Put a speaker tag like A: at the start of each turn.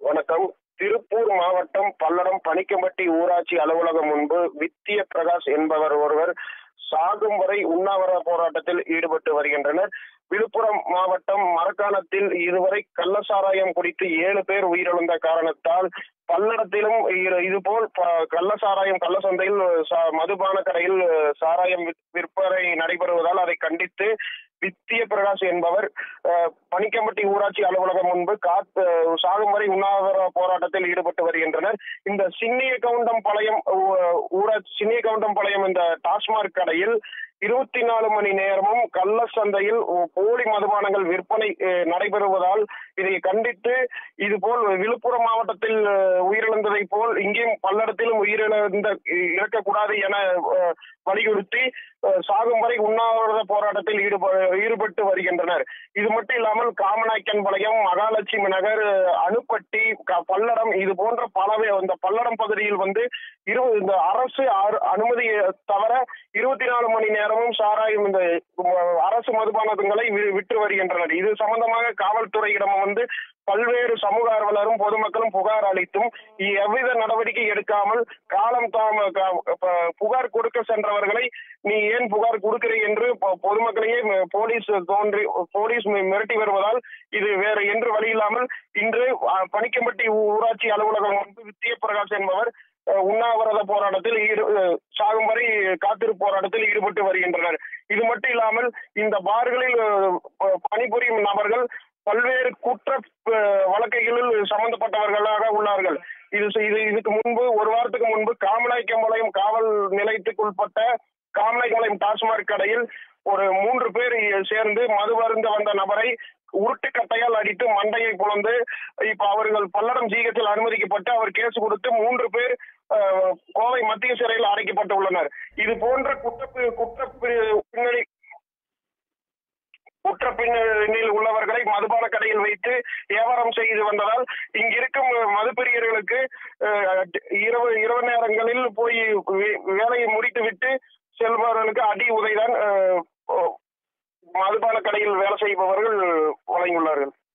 A: வணக்கம் திருப்பூர் மாவட்டம் பல்லடம் பனிக்கம்பட்டி ஊராட்சி அலுவலகம் முன்பு வித்திய பிரகாஷ் என்பவர் ஒருவர் சாகும் வரை உண்ணாவிரத போராட்டத்தில் ஈடுபட்டு வருகின்றனர் விழுப்புரம் மாவட்டம் மரக்காணத்தில் இதுவரை கள்ளசாராயம் குடித்து ஏழு பேர் உயிரிழந்த காரணத்தால் பல்லடத்திலும் இரு- இதுபோல் ப- கள்ளசாராயம் கள்ள சந்தையில் சா- மதுபான கடையில் சாராயம் விற்- விற்பனை நடைபெறுவதால் அதை கண்டித்து வித்திய பிரகாஷ் என்பவர் அஹ், பனிக்கம்பட்டி ஊராட்சி அலுவலகம் முன்பு காத்து சாகும் வரை உண்ணாவிரத போராட்டத்தில் ஈடுபட்டு வருகின்றனர் இந்த சின்னிய கவுண்டம் பாளையம் ஊ- ஊராட்சி சின்னிய கவுண்டம் பாளையம் இந்த டாஸ்மாக் கடையில் இருபத்தி நாலு மணி நேரமும் கள்ள சந்தையில் ஒ- போலி மதுபானங்கள் விற்பனை அஹ், நடைபெறுவதால் இதை கண்டித்து இதுபோல் விழுப்புரம் மாவட்டத்தில் அஹ், உயிரிழந்ததை போல் இங்கேயும் பல்லடத்திலும் உயிரிழந்த இறக்கக்கூடாது என அஹ், வலியுறுத்தி அஹ், சாகும் வரை உண்ணாவிரத போராட்டத்தில் ஈடுப ஈடுபட்டு வருகின்றனர் இது மட்டும் இல்லாமல் காமநாயக்கன்பாளையம் மகாலட்சுமி நகர் அஹ், அணுப்பட்டி க- பல்லடம் இது போன்ற பலவே இந்த பல்லடம் பகுதியில் வந்து இரு இந்த அரசு அரு- அனுமதியை தவிர இருபத்தி நாலு மணி நேரமும் சாராயம் இந்த உம், அரசு மதுபானங்களை வி- விற்று வருகின்றனர் இது சம்பந்தமாக காவல்துறையிடம் வந்து பல்வேறு சமூக ஆர்வலரும் பொதுமக்களும் புகார் அளித்தும் எவ்வித நடவடிக்கை எடுக்காமல் காலம் தாம கா- ப- புகார் கொடுக்க சென்றவர்களை நீ ஏன் புகார் கொடுக்கிறீ என்று பொ- பொதுமக்களையே ம- போலீஸ் தோன்றி போலீஸ் மி- மிரட்டி வருவதால் இது வேற என்று வழி இல்லாமல் இன்று அ, பனிக்கம்பட்டி ஊராட்சி அலுவலகம் முன்பு வித்திய பிரகாஷ் என்பவர் அ, உண்ணாவிரத போராட்டத்தில் ஈடு அ, சாகும் வரை காத்திருப்பு போராட்டத்தில் ஈடுபட்டு வருகின்றனர் இது மட்டும் இல்லாமல் இந்த பார்களில் அ, ப- பணிபுரியும் நபர்கள் பல்வேறு குற்ற அ, வழக்குகளில் சம்பந்தப்பட்டவர்களாக உள்ளார்கள் இது இது இதுக்கு முன்பு ஒரு வாரத்துக்கு முன்பு காமநாயக்கம்பாளையம் காவல் நிலையத்துக்குட்பட்ட காமநாயக்கம்பாளையம் டாஸ்மாக் கடையில் ஒரு மூன்று பேர் சேர்ந்து மது அருந்த வந்த நபரை உருட்டு கட்டையால் அடித்து மண்டையை புலந்து இப்ப அவர்கள் பல்லடம் ஜிஹெச்சில் அனுமதிக்கப்பட்டு அவர் கேஸ் கொடுத்து மூன்று பேர் அஹ், கோவை மத்திய சிறையில் அடைக்கப்பட்டுள்ளனர் இது போன்ற குற்ற குற்ற பி- பின்னணி குற்ற பின்னணியில் உள்ளவர்களை மதுபான கடையில் வைத்து வியாபாரம் செய்து வந்ததால் இங்கிருக்கும் மதுப்பிரியர்களுக்கு அஹ், இரவு இரவு நேரங்களில் போய் வே- வேலையை முடித்துவிட்டு செல்பவர்களுக்கு அடி உதைதான் அஹ், மதுபான கடையில் வேலை செய்பவர்கள் வழங்கியுள்ளார்கள்